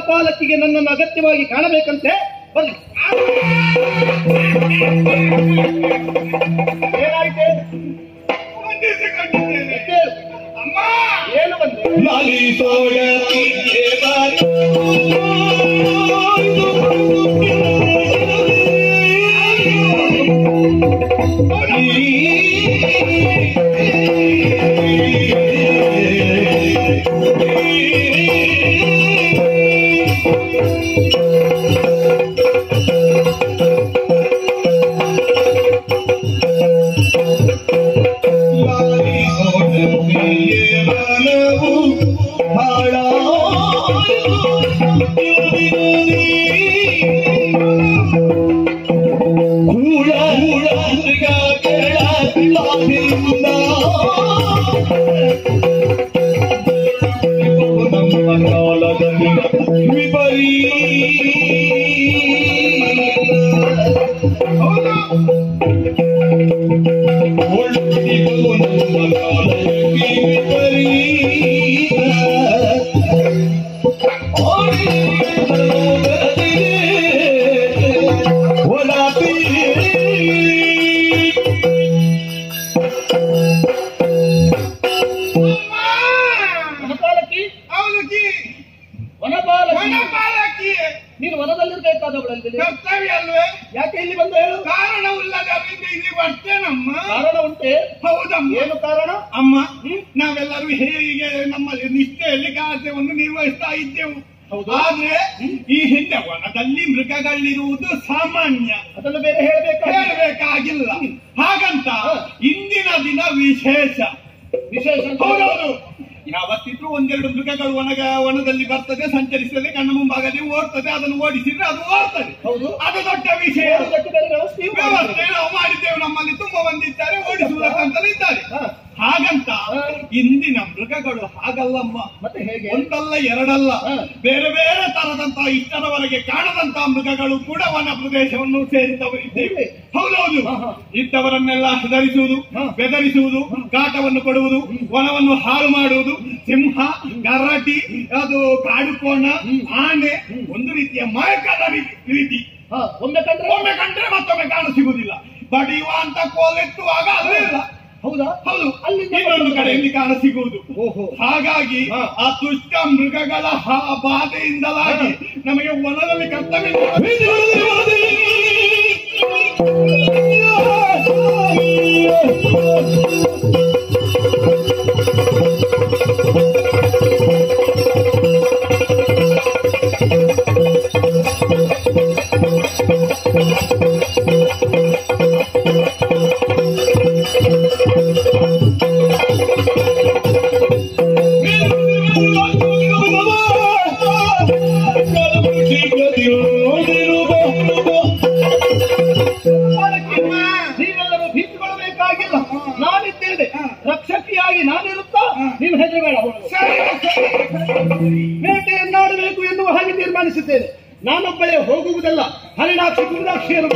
ವನಪಾಲಕಿಗೆ ನನ್ನನ್ನು ಅಗತ್ಯವಾಗಿ ಕಾಣಬೇಕಂತೆ ಬನ್ನಿ ಏನಾಯ್ತು ವಂದಿಸಿಕೊಂಡಿದ್ದೇನೆ ಕೇಳು. ಅಮ್ಮ ಏನು ಬಂದೆ ವನಪಾಲಕಿ ಹೌದು ಕಿ ವನಪಾಲಕಿ ವನಪಾಲಕಿ ನೀನು ವನದಲ್ಲಿರ್ಬೇಕಾದವಳಲ್ಲಿ ಕರ್ತವ್ಯ ಅಲ್ವೇ ಯಾಕೆ ಇಲ್ಲಿ ಬಂದು ಹೇಳು ಕಾರಣವಿಲ್ಲದೆ ಅಲ್ಲಿಂದ ಇಲ್ಲಿ ಬರ್ತೇನಮ್ಮ ಕಾರಣ ಉಂಟೆ ಹೌದಮ್ಮ ಏನು ಕಾರಣ ಅಮ್ಮ ನಾವೆಲ್ಲರೂ ಹೇಗೆ ನಮ್ಮಲ್ಲಿ ನಿಷ್ಠೆಯಲ್ಲಿ ಕಾರ್ಯವನ್ನು ನಿರ್ವಹಿಸ್ತಾ ಇದ್ದೆವು ಹೌದು. ಆದ್ರೆ ಈ ಹಿಂದೆ ವನದಲ್ಲಿ ಮೃಗಗಳಿರುವುದು ಸಾಮಾನ್ಯ ಅದನ್ನು ಬೇರೆ ಹೇಳಬೇಕಾ ಹೇಳಬೇಕಾಗಿಲ್ಲ ಹಾಗಂತ ಇಂದಿನ ದಿನ ವಿಶೇಷ ವಿಶೇಷ ಅಂತ ಹೌದೌದು ಯಾವತ್ತಿದ್ರು ಒಂದೆರಡು ಮೃಗಗಳು ವನಗ ವನದಲ್ಲಿ ಬರ್ತದೆ ಸಂಚರಿಸ್ತದೆ ಕಣ್ಣ ಮುಂಭಾಗದಲ್ಲಿ ಓಡ್ತದೆ ಅದನ್ನು ಓಡಿಸಿದ್ರೆ ಅದು ಓಡ್ತದೆ ಹೌದು ಅದು ದೊಡ್ಡ ವಿಷಯ ಅದಕ್ಕೆ ಬೇರೆ ವ್ಯವಸ್ಥೆಯೂ ವ್ಯವಸ್ಥೆ ಮಾಡಿದ್ದೇವೆ. ನಾವು ಮಾಡಿದ್ದೇವೆ ನಮ್ಮಲ್ಲಿ ತುಂಬಾ ಮಂದಿ ಇದ್ದಾರೆ ಓಡಿಸುವುದಕ್ಕಂತಲೂ ಇದ್ದಾರೆ ಹಾ. ಹಾಗಂತ ಹಾ. ಇಂದಿನ ಮೃಗಗಳು ಹಾಗಲ್ಲಮ್ಮ ಮತ್ತೆ ಹೇಗೆ ಒಂದಲ್ಲ ಎರಡಲ್ಲ ಹಾ. ಬೇರೆ ಬೇರೆ ತರದಂತಹ ಇಷ್ಟರವರೆಗೆ ಕಾಣದಂತಹ ಮೃಗಗಳು ಕೂಡ ವನ ಪ್ರದೇಶವನ್ನು ಸೇರಿದವರು ಇದ್ದೇವೆ ಹೀಗೆ? ಹೌದೌದು ಹಾ, ಹಾ. ಇದ್ದವರನ್ನೆಲ್ಲ ಹೆದರಿಸುವುದು ಹಾ. ಬೆದರಿಸುವುದು ಕಾಟವನ್ನು ಕೊಡುವುದು ವನವನ್ನು ಹಾಳು ಮಾಡುವುದು ಸಿಂಹ ಗರಟಿ ಅದು ಕಾಡುಕೋಣ ಆನೆ ಒಂದು ರೀತಿಯ ಮಾಯಕದ ರೀತಿ- ರೀತಿ ಹಾ, ಒಮ್ಮೆ ಕಂಡ್ರೆ ಒಮ್ಮೆ ಕಂಡ್ರೆ ಮತ್ತೊಮ್ಮೆ ಕಾಣ ಸಿಗುವುದಿಲ್ಲ ಬಡಿಯುವ ಅಂತ ಕೋಲೆತ್ತುವಾಗ ಅಲ್ಲಿಲ್ಲ ಹೌದಾ ಹೌದು ಅಲ್ಲಿಂದ ಇನ್ನೊಂದು ಕಡೆಯಲ್ಲಿ ಕಾಣ ಸಿಗುವುದು ಓಹೋ ಹಾಗಾಗಿ ಹಾ. ಆ ದುಷ್ಟ ಮೃಗಗಳ ಹ- ಬಾಧೆಯಿಂದಲಾಗಿ ನಮಗೆ ವನದಲ್ಲಿ ಕರ್ತವ್ಯ ನೀವೆಲ್ಲರೂ ಭೀತಿಗೊಳ್ಳಬೇಕಾಗಿಲ್ಲ ನಾನಿದ್ದೇನೆ ರಕ್ಷಕಿಯಾಗಿ ನಾನಿರುತ್ತಾ ನೀನು ಹೆದರಬೇಡ ಬೇಟೆಯನ್ನಾಡಬೇಕು ಎನ್ನುವ ಹಾಗೆ ತೀರ್ಮಾನಿಸಿದ್ದೇನೆ ನಾನೊಬ್ಬಳೇ ಹೋಗುವುದಲ್ಲ ಹರಿಣಾಕ್ಷಿ ಕುರುಡಾಕ್ಷಿಯರು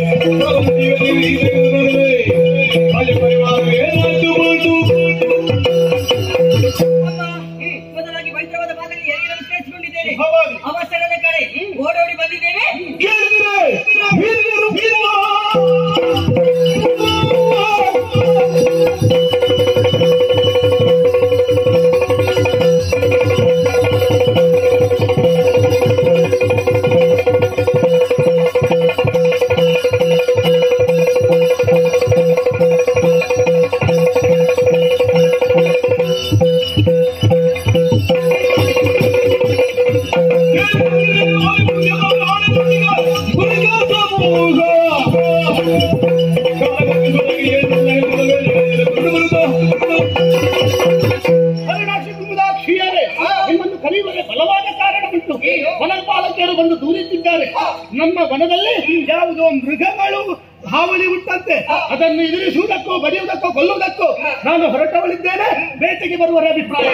ಪರಿವಾರ ಏನಾಯ್ತು ಬಂತು ಹೇಳಿದ್ದಾರೆ ನಮ್ಮ ವನದಲ್ಲಿ ಯಾವುದೋ ಮೃಗಗಳು ಹಾವಳಿ ಉಂಟಂತೆ ಅದನ್ನು ಎದುರಿಸುವುದಕ್ಕೋ ಬಡಿಯುವುದಕ್ಕೋ ಕೊಲ್ಲುವುದಕ್ಕೋ ನಾನು ಹೊರಟವಳಿದ್ದೇನೆ ಬೇಟೆಗೆ ಬರುವರ ಅಭಿಪ್ರಾಯ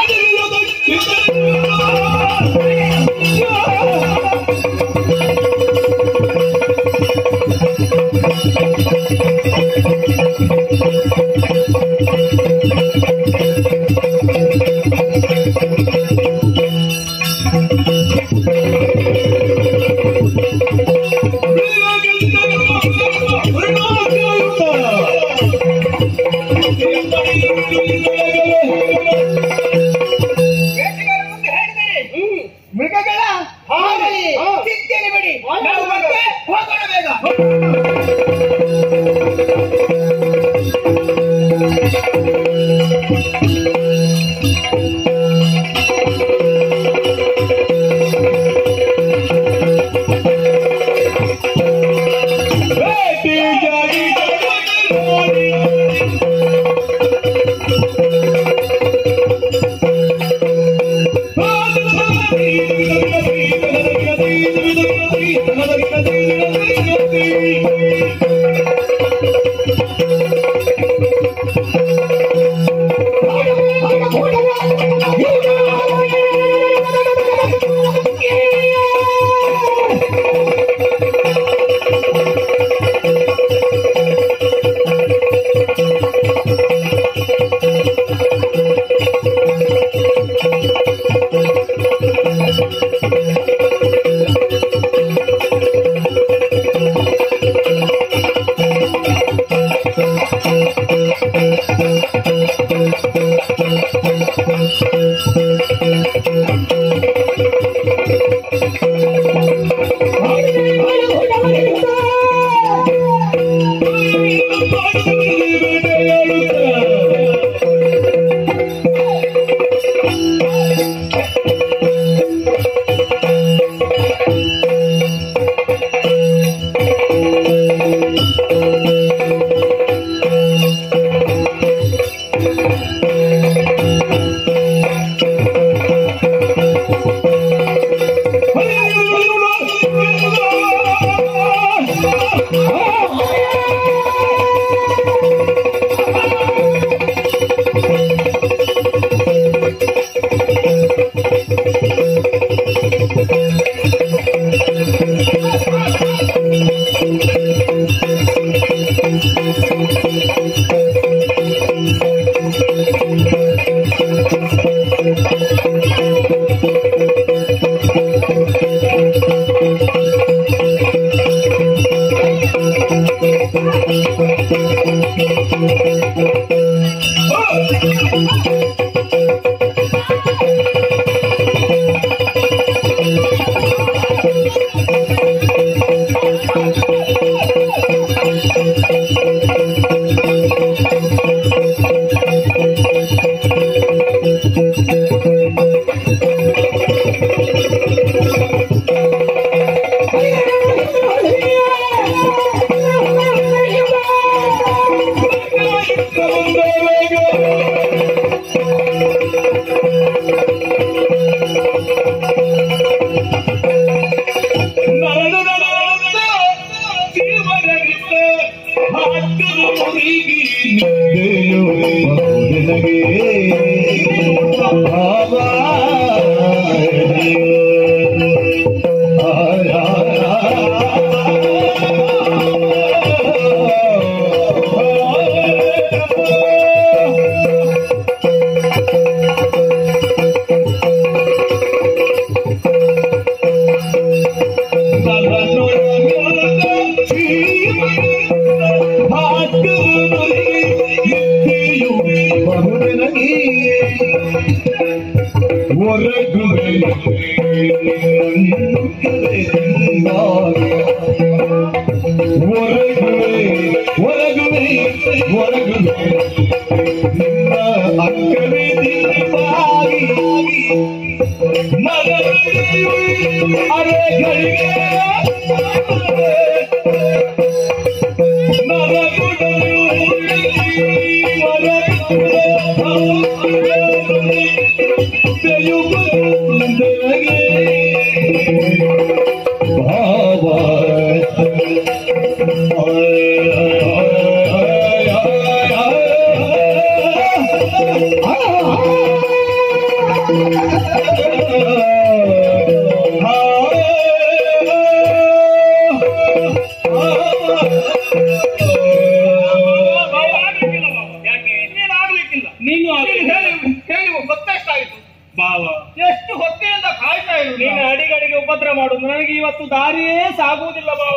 ಬೇಟೆಗಾರ ಮುಂದೆ ಹೇಳಿದರೆ ಹ್ಮ್. ಮೃಗಗಳ ಹಾವಳಿ ಹಾ. ಚಿಂತೆನೆ ಬಿಡಿ ಆಯ್ತು. ನಾವು ಮತ್ತೆ ಹೋಗೋಣ ಬೇಗ Thank you. ಮಾಡುದು ನನಗೆ ಇವತ್ತು ದಾರಿಯೇ ಸಾಗುವುದಿಲ್ಲ ಬಾವ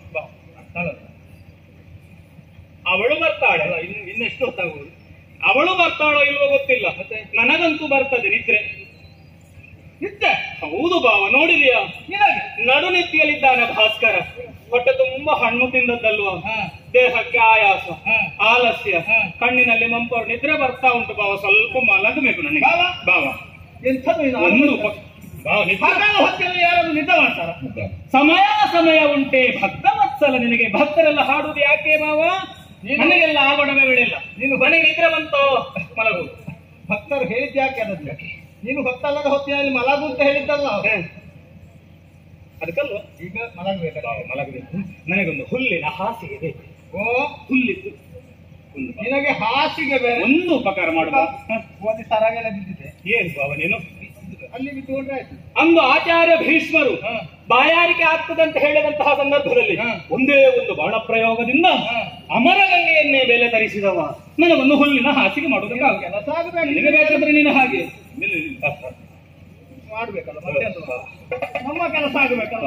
ಅವಳು ಬರ್ತಾಳೆ ಅಲ್ಲ ಇನ್ನು ಇನ್ನೆಷ್ಟು ಹೊತ್ತಾಗುವುದು ಅವಳು ಬರ್ತಾಳೋ ಇಲ್ವೋ ಗೊತ್ತಿಲ್ಲ ನನಗಂತೂ ಬರ್ತದೆ ನಿದ್ರೆ ನಿತ್ಯ ಹೌದು ಬಾವ ನೋಡಿದೀಯಾ ಏನಾಗಿ ನಡುನೆತ್ತಿಯಲ್ಲಿದ್ದಾನೆ ಭಾಸ್ಕರ ಹೊಟ್ಟೆ ತುಂಬಾ ಹಣ್ಣು ತಿಂದದ್ದಲ್ವಾ ಹಾ. ದೇಹಕ್ಕೆ ಆಯಾಸ ಹಾ. ಆಲಸ್ಯ ಹಾ. ಕಣ್ಣಿನಲ್ಲಿ ಮಂಪರು ನಿದ್ರೆ ಬರ್ತಾ ಉಂಟು ಬಾವ ಸ್ವಲ್ಪ ಮಲಗಬೇಕು ನನಗೆ ಬಾವ. ಬಾವ ಎಂಥದ್ದು ಇದು ಒಂದು ಪ- ಬಾವ ನಿದ್ರೆ ಹಗಲು ಹೊತ್ತಲ್ಲಿ ಯಾರಾದ್ರೂ ನಿದ್ದೆ ಮಾಡ್ತಾರ ಸಮಯ ಸಮಯ ಉಂಟೆ ಭಕ್ತ ವತ್ಸಲ ನಿನಗೆ ಭಕ್ತರೆಲ್ಲ ಹಾಡುದು ಯಾಕೆ ಬಾವ ನೀನು- ನನಗೆಲ್ಲ ಆಗೋಡವೇ ಬಿಡಿಲ್ಲ ನೀನು ನನಗೆ ನಿದ್ರೆ ಬಂತು ಮಲಗುದು ಭಕ್ತರು ಹೇಳಿದ್ ಯಾಕೆ ಅದಕ್ಕೆ ನೀನು ಭಕ್ತಲ್ಲದ ಹೊತ್ತಿನಲ್ಲಿ ಮಲಗು ಅಂತ ಹೇಳಿದ್ದಲ್ಲ ಅದಕ್ಕಲ್ವಾ ಈಗ ಮಲಗಬೇಕಲ್ಲ ಮಲಗಬೇಕು ನನಗೊಂದು ಹುಲ್ಲಿನ ಹಾಸಿಗೆ ಬೇಕು ಓ ಹುಲ್ಲಿದ್ದು ಒಂದು ಬಾ- ನಿನಗೆ ಹಾಸಿಗೆ ಬೇರೆ ಒಂದು ಉಪಕಾರ ಮಾಡುವ ಓದಿ ಸರಾಗೆಲ್ಲ ಬಿದ್ದಿದೆ ಏನು ಬಾವ ನೀನು ಅಲ್ಲಿ ಬಿದ್ದುಕೊಂಡ್ರೆ ಆಯ್ತು ಅಂದು ಆಚಾರ್ಯ ಭೀಷ್ಮರು ಹಾ. ಬಾಯಾರಿಕೆ ಆಗ್ತದೆ ಅಂತ ಹೇಳಿದಂತಹ ಸಂದರ್ಭದಲ್ಲಿ ಹಾ. ಒಂದೇ ಒಂದು ಬಾಣ ಪ್ರಯೋಗದಿಂದ ಹಾ. ಅಮರಗಂಗೆಯನ್ನೇ ಬೆಲೆ ತರಿಸಿದವ ನನಗೊಂದು ಹುಲ್ಲಿನ ಹಾಸಿಗೆ ಮಾಡುವುದಕ್ಕಾಗ ಕೆಲಸ ಆಗಬೇಕು ನಿನಗೆ ಬೇಕಾದ್ರೆ ನೀನು ಹಾಗೆ ಮಾಡ್ಬೇಕಲ್ಲ ಮತ್ತೆ ಎಂತ? ನಮ್ಮ ಕೆಲಸ ಆಗಬೇಕಲ್ಲ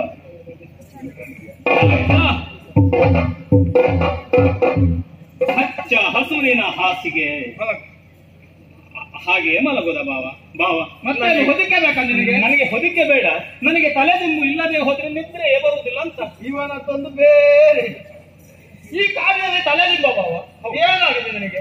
ಹಾ. ಹಚ್ಚ ಹಸುರಿನ ಹಾಸಿಗೆ ಹಾಗೆ ಮಲಗುದ ಬಾವ ಬಾವ ಮತ್ತೆ ಅದು ಹೊದಿಕೆ ಬೇಕಾ ನಿನಗೆ ನನಗೆ ಹೊದಿಕೆ ಬೇಡ ನನಗೆ ತಲೆದಿಂಬು ಇಲ್ಲದೆ ಹೋದ್ರೆ ನಿದ್ರೆ ಬರುವುದಿಲ್ಲ ಅಂತ ಇವನತ್ತೊಂದು ಬೇರೆ ಈ ಕಾರ್ಯದಲ್ಲಿ ತಲೆದಿಬ್ಬ ಬಾವ ಏನಾಗಿದೆ ನಿನಗೆ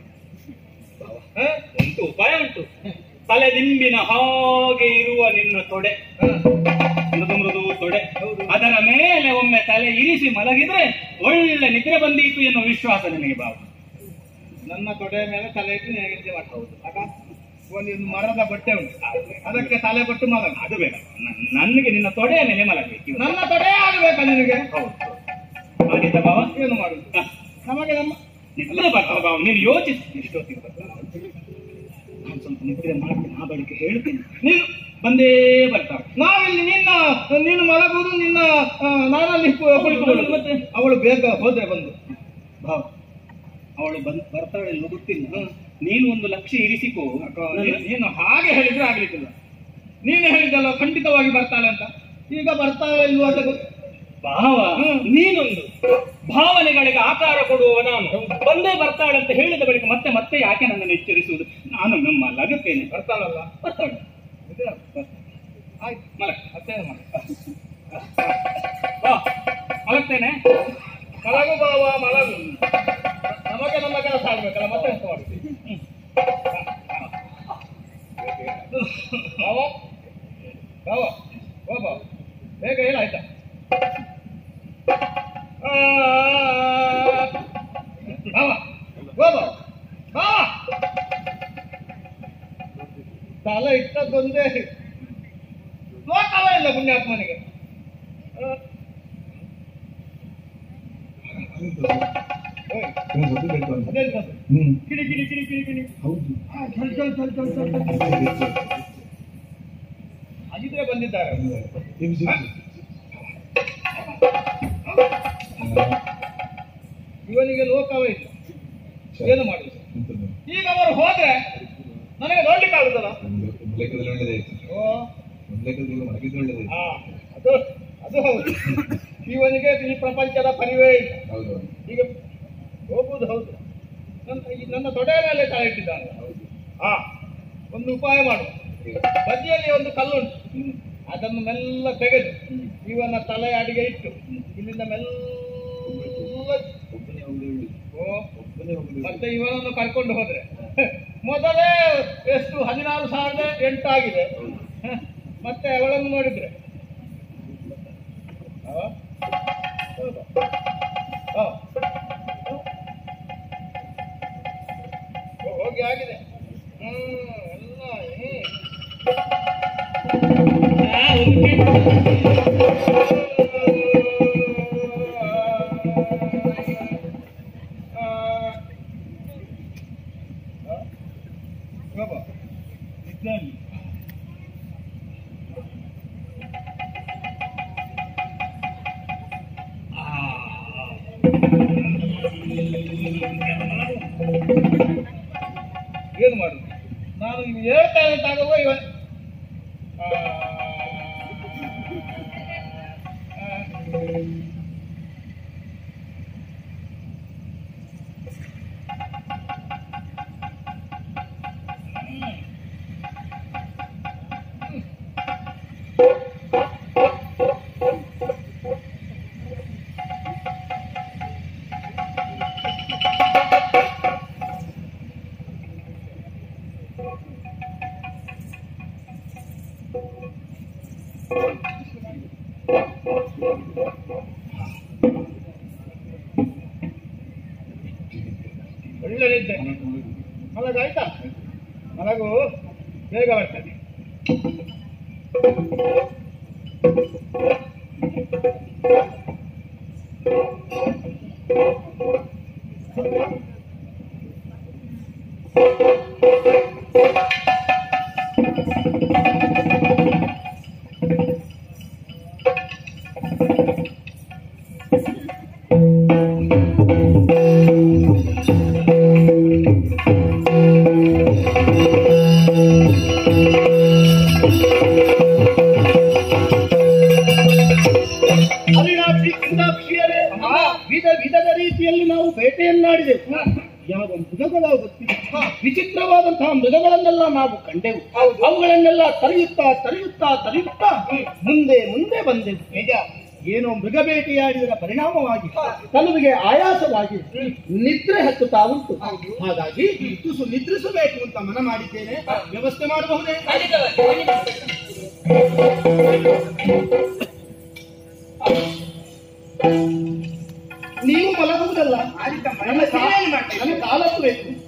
ಹ? ಉಂಟು ಉಪಾಯ ಉಂಟು ತಲೆದಿಂಬಿನ ಹಾಗೆ ಇರುವ ನಿನ್ನ ತೊಡೆ ಹ. ಮೃದು ಮೃದು ತೊಡೆ ಅದರ ಮೇಲೆ ಒಮ್ಮೆ ತಲೆ ಇರಿಸಿ ಮಲಗಿದ್ರೆ ಒಳ್ಳೆ ನಿದ್ರೆ ಬಂದೀತು ಎನ್ನುವ ವಿಶ್ವಾಸ ನಿನಗೆ ಬಾವ ನನ್ನ ತೊಡೆಯ ಮೇಲೆ ತಲೆ ಇಟ್ಟು ನಿನಗೆ ನಿದ್ದೆ ಮಾಡ್ಬಹುದು ಆಗ ಒಂದು ಒಂದು ಮರದ ಬಟ್ಟೆ ಉಂಟು ಅದಕ್ಕೆ ತಲೆ ಬಟ್ಟು ಮಲಗ ಅದು ಬೇಡ ನ- ನನಗೆ ನಿನ್ನ ತೊಡೆಯ ಮೇಲೆ ಮಲಗಬೇಕು ಇವತ್ತು. ನನ್ನ ತೊಡೆ ಆಗಬೇಕಾ ನಿನಗೆ ಆದೀತಾ ಬಾವ ಏನು ಮಾಡುದು ಹ. ನಮಗೆ ನಮ್ಮ ನಿದ್ರೆ ಬರ್ತದೆ ಬಾವ ನೀನು ಯೋಚಿಸಿ ಎಷ್ಟೊತ್ತಿಗೆ ಬರ್ತಾನೆ ನಾನು ಸ್ವಲ್ಪ ನಿದ್ರೆ ಮಾಡ್ತೀನಿ ಆ ಬಳಿಕ ಹೇಳ್ತೀನಿ ನೀನು ಬಂದೇ ಬರ್ತಾಳೆ ನಾವಿಲ್ಲಿ ನಿನ್ನ ನೀನು ಮಲಗುವುದು ನಿನ್ನ ಆ, ನಾನಲ್ಲಿ ಕು- ಕುಳಿತುಕೊಳ್ಳುವುದು ಮತ್ತೆ? ಅವಳು ಬೇಗ ಹೋದ್ರೆ ಬಂದು ಭಾವ ಅವಳು ಬಂದ್ ಬರ್ತಾಳೆ ಇಲ್ವೋ ಗೊತ್ತಿಲ್ಲ ನೀನು ಒಂದು ಲಕ್ಷ್ಯ ಇರಿಸಿಕೋ ನೀನು- ನೀನು ಹಾಗೆ ಹೇಳಿದ್ರೆ ಆಗ್ಲಿಕ್ಕಿಲ್ಲ ನೀನು ಹೇಳಿದ್ದಲ್ಲ ಖಂಡಿತವಾಗಿ ಬರ್ತಾಳೆ ಅಂತ ಈಗ ಬರ್ತಾಳೆ ಇಲ್ವಾ ಅಂತ ಗೊತ್ತು ಭಾವ ಹ್ಮ್. ನೀನೊಂದು ಭಾವನೆಗಳಿಗೆ ಆಕಾರ ಕೊಡುವ ನಾನು ಬಂದೇ ಬರ್ತಾಳೆ ಅಂತ ಹೇಳಿದ ಬಳಿಕ ಮತ್ತೆ ಮತ್ತೆ ಯಾಕೆ ನನ್ನನ್ನು ಎಚ್ಚರಿಸುವುದು ನಾನು ನಮ್ಮ ಲಗುತ್ತೇನೆ ಬರ್ತಾಳಲ್ಲ ಬರ್ತಾಳೆ ಇದೆ. ಆಯ್ತು ಮಲ ಮತ್ತೇನು ಮಾಡಿ ಬಾ ಮಲಗ್ತೇನೆ ಮಲಗು ಬಾವ ಮಲಗು ನಮಗೆ ನಮ್ಮ ಕೆಲಸ ಆಗ್ಬೇಕಲ್ಲ ಮತ್ತೆ ಎಂತ ಮಾಡುದು ಬಾವ ಬಾವ ಓ ಬಾವ ಬೇಗ ಹೇಳ ಆಯ್ತಾ ಆ, ಬಾವ ಓ ಬಾವ ಬಾವ ತಲೆ ಇಟ್ಟದ್ದೊಂದೇ ಲೋಕವೇ ಇಲ್ಲ ಪುಣ್ಯಾತ್ಮನಿಗೆ ಆ, ಓಯ್, ಅದೇನ್ ಬಂತು? ಕಿಡಿ ಕಿಡಿ ಕಿಡಿ ಕಿಡಿ ಕಿಡಿ ಆ, ಚಲ್ ಚಲ್ ಚಲ್ ಚಲ್ ಚಲ್ ಚಲ್. ಹಾಗಿದ್ರೆ ಬಂದಿದ್ದಾರೆ ಇವನಿಗೆ ಲೋಕವೇ ಇಲ್ಲ ಏನು ಮಾಡುದು ಈಗ ಅವರು ಹೋದ್ರೆ ನನಗೆ ನೋಡ್ಲಿಕ್ಕೆ ಆಗುದಲ್ಲ ಲೆಕ್ಕದಲ್ಲಿ ಒಳ್ಳೇದಾಯ್ತು ಓ ಒಂದ್ ಲೆಕ್ಕದಲ್ಲಿ ಮಲಗಿದ್ದು ಒಳ್ಳೇದಾಯ್ತು ಆ, ಅದು ಅದು ಹೌದು ಇವನಿಗೆ ಈ ಪ್ರಪಂಚದ ಪರಿವೇ ಇಲ್ಲ ಹೌದು ಈಗ ಹೋಗುವುದು ಹೌದು ನನ್ನ ಈ ನನ್ನ ತೊಡೆಯ ಮೇಲೆ ತಲೆ ಇಟ್ಟಿದ್ದಾನೆ ಆ ಒಂದು ಉಪಾಯ ಮಾಡು ಬದಿಯಲ್ಲಿ ಒಂದು ಕಲ್ಲುಂಟು ಅದನ್ನು ಮೆಲ್ಲ ತೆಗೆದು ಇವನ ತಲೆ ಅಡಿಗೆ ಇಟ್ಟು ಇಲ್ಲಿಂದ ಮೆಲ್ಲ ಒಬ್ಬನೇ ಹೋಗುದು ಒಳ್ಳೇದು ಓ, ಒಬ್ಬನೇ ಹೋಗುದು ಮತ್ತೆ ಇವನನ್ನು ಕರ್ಕೊಂಡು ಹೋದ್ರೆ ಮೊದಲೇ ಎಷ್ಟು ಹದಿನಾರು ಸಾವಿರದ ಎಂಟು ಆಗಿದೆ ಹ, ಮತ್ತೆ ಅವಳನ್ನು ನೋಡಿದ್ರೆ ಅವ? ಹೌದಾ? ಹ. ಓ, ಹೋಗಿ ಆಗಿದೆ ಹ್ಮ್ ಎಲ್ಲ ಹ್ಮ್. ಆ, ಒಂದು ಕಿಂಡಿ. ಆ, ಆ, ಬಾಬಾ, ಇದ್ದಾನೆ. ಏನು ಮಾಡುದು ನಾನು ಇವ್ ಹೇಳ್ತಾ ಇದ್ದಾಗುವ ಇವ ಆ, ಒಳ್ಳೆ ನಿದ್ದೆ ಮಲಗಾಯ್ತಾ ಮಲಗು ಬೇಗ ಬರ್ತದೆ ಅವಿನಾಕ್ಷಿ ಕುಂದಾಕ್ಷಿಯರೇ ವಿಧ ವಿಧದ ರೀತಿಯಲ್ಲಿ ನಾವು ಬೇಟೆಯನ್ನಾಡಿದೆವು ಯಾವ ಮೃಗಗಳ ಗೊತ್ತಿಲ್ಲ ವಿಚಿತ್ರವಾದಂತಹ ಮೃಗಗಳನ್ನೆಲ್ಲ ನಾವು ಕಂಡೆವು ಅವುಗಳನ್ನೆಲ್ಲ ತಡೆಯುತ್ತಾ ತಡೆಯುತ್ತಾ ತಡೆಯುತ್ತಾ ಮುಂದೆ ಮುಂದೆ ಬಂದೆವು ನಿಜ ಏನೋ ಮೃಗ ಬೇಟೆಯಾಡಿದರ ಪರಿಣಾಮವಾಗಿ ತಲೆಗೆ ಆಯಾಸವಾಗಿ ನಿದ್ರೆ ಹತ್ತುತ್ತಾ ಉಂಟು ಹಾಗಾಗಿ ತುಸು ನಿದ್ರಿಸಬೇಕು ಅಂತ ಮನ ಮಾಡಿದ್ದೇನೆ ವ್ಯವಸ್ಥೆ ಮಾಡಬಹುದೇ ನೀವು ಮಲಗುವುದಲ್ಲ ನನ್ನ ಕಾ- ನನ್ನ ಕಾಲಕ್ಕೂ ಬೇಕು